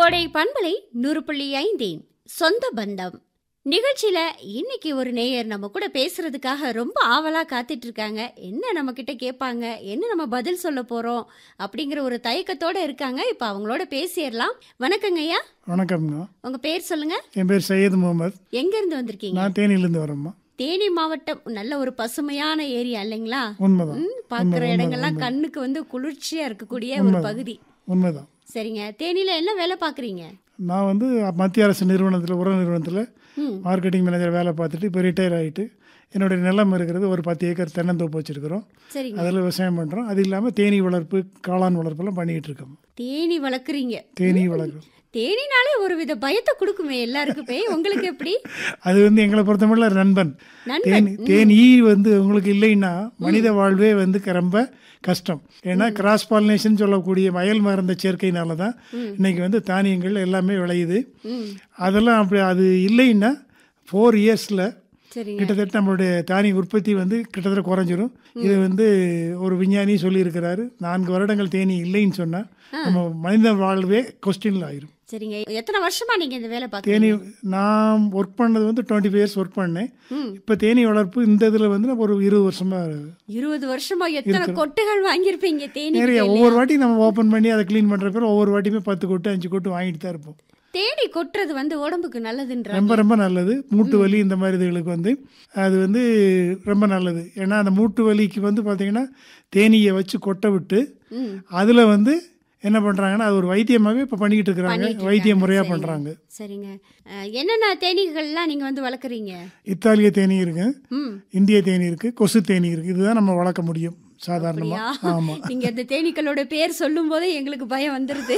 கோடை பண்பலை நூறு புள்ளி ஐந்தின் சொந்த பந்தம் நிகழ்ச்சியில இன்னைக்கு ஒரு நேயர் நம்ம கூட பேசுறதுக்காக ரொம்ப ஆவலா காத்துட்டு இருக்காங்க என்ன நம்ம கிட்ட கேட்பாங்க என்ன நம்ம பதில் சொல்ல போறோம் அப்படிங்கிற ஒரு தயக்கத்தோட இருக்காங்க இப்ப அவங்களோட பேசிடலாம் வணக்கங்க ஐயா வணக்கம்ங்க உங்க பேர் சொல்லுங்க என் பேர் சையது முகமது எங்க இருந்து வந்திருக்கீங்க நான் தேனியிலேருந்து வரேம்மா தேனி மாவட்டம் நல்ல ஒரு பசுமையான ஏரியா இல்லைங்களா உண்மைதான் ம், பார்க்குற இடங்கள்லாம் கண்ணுக்கு வந்து குளிர்ச்சியா இருக்கக்கூடிய ஒரு பகுதி உண்மைதான் சரிங்க தேனியில என்ன வேலை பாக்குறீங்க நான் வந்து மத்திய அரசு நிறுவனத்தில் உர நிறுவனத்தில் ம் மார்க்கெட்டிங் மேனேஜர் வேலை பார்த்துட்டு இப்போ ரிட்டையர் ஆகிட்டு என்னுடைய நிலம் இருக்கிறது ஒரு பத்து ஏக்கர் தென்னந்தோப்பு வச்சுருக்கிறோம் சரிங்க அதில் விவசாயம் பண்ணுறோம் அது இல்லாமல் தேனீ வளர்ப்பு காளான் வளர்ப்பெல்லாம் பண்ணிக்கிட்டு இருக்கோம் தேனி வளர்க்குறீங்க தேனீ வளர்க்குறோம் தேனினாலே ஒரு வித பயத்தை கொடுக்குமே எல்லாருக்குமே உங்களுக்கு எப்படி அது வந்து எங்களை பொறுத்தமட்டில் நண்பன் நண்பன் தேன் தேனீ வந்து உங்களுக்கு இல்லைன்னா மனித வாழ்வே வந்து ரொம்ப கஷ்டம் ஏன்னா கிராஸ் பாலினேஷன் சொல்லக்கூடிய வயல் மருந்த சேர்க்கையினால தான் இன்னைக்கு வந்து தானியங்கள் எல்லாமே விளையுது ம் அதெல்லாம் அப்படி அது இல்லைன்னா ஃபோர் இயர்ஸில் சரிங்க கிட்டத்தட்ட நம்மளுடைய தானிய உற்பத்தி வந்து கிட்டத்தட்ட குறைஞ்சிரும் இது வந்து ஒரு விஞ்ஞானி சொல்லியிருக்கிறாரு நான்கு வருடங்கள் தேனி இல்லைன்னு சொன்னால் நம்ம மனித வாழ்வே கொஸ்டினில் ஆயிரும் சரிங்க எத்தனை வருஷமா நீங்க இந்த வேலை தேனி பார்க்குறீங்க நான் ஒர்க் பண்ணது வந்து டுவெண்ட்டி ஃபைவ் இயர்ஸ் ஒர்க் பண்ணேன் ம் இப்போ தேனி வளர்ப்பு இந்த இதில் வந்து நான் ஒரு இருபது வருஷமாக இருபது வருஷமா எத்தனை கொட்டுகள் வாங்கியிருப்பீங்க தேனி நிறைய ஒவ்வொரு வாட்டி நம்ம ஓப்பன் பண்ணி அதை க்ளீன் பண்ணுற பேர் ஒவ்வொரு வாட்டியுமே பத்து கொட்டு அஞ்சு கொட்டு வாங்கிட்டு தான் இருப்போம் தேனி கொட்டுறது வந்து உடம்புக்கு நல்லதுன்றாங்க ரொம்ப ரொம்ப நல்லது மூட்டு வலி இந்த மாதிரி இதுகளுக்கு வந்து அது வந்து ரொம்ப நல்லது ஏன்னா அந்த மூட்டு வலிக்கு வந்து பார்த்தீங்கன்னா தேனீயை வச்சு கொட்டை விட்டு ம் அதில் வந்து என்ன பண்ணுறாங்கன்னா அது ஒரு வைத்தியமாகவே இப்போ பண்ணிக்கிட்டு இருக்கிறாங்க பண்ணிட்டு வைத்திய இருக்காங்க. முறையாக சரிங்க. பண்ணுறாங்க சரிங்க அஹ், என்னென்ன தேனீகள்லாம் நீங்க வந்து வளர்க்குறீங்க இத்தாலிய தேனி இருக்கு ம் இந்திய தேனி இருக்கு கொசு தேனி இருக்கு இதுதான் நம்ம வளர்க்க முடியும் அப்படியா சாதாரணமாக ஆமாம் நீங்க அந்த தேனீக்களோட பேர் சொல்லும் போதே எங்களுக்கு பயம் வந்துருது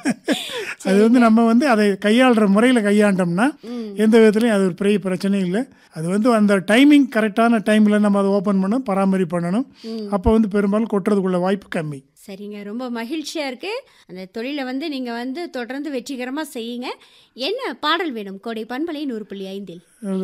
அது வந்து நம்ம வந்து அதை கையாளுற முறையில் கையாண்டோம்னா ம். எந்த விதத்துலையும் அது ஒரு பெரிய பிரச்சனை இல்லை அது வந்து அந்த டைமிங் கரெக்டான டைமில் நம்ம அதை ஓப்பன் பண்ணணும் பராமரி பண்ணணும் அப்போ வந்து பெரும்பாலும் கொட்டுறதுக்குள்ள வாய்ப்பு கம்மி சரிங்க ரொம்ப மகிழ்ச்சியா இருக்கு அந்த தொழிலை வந்து நீங்க வந்து தொடர்ந்து வெற்றிகரமா செய்யுங்க என்ன பாடல் வேணும் கோடை பண்பலை நூறு புள்ளி ஐந்தில்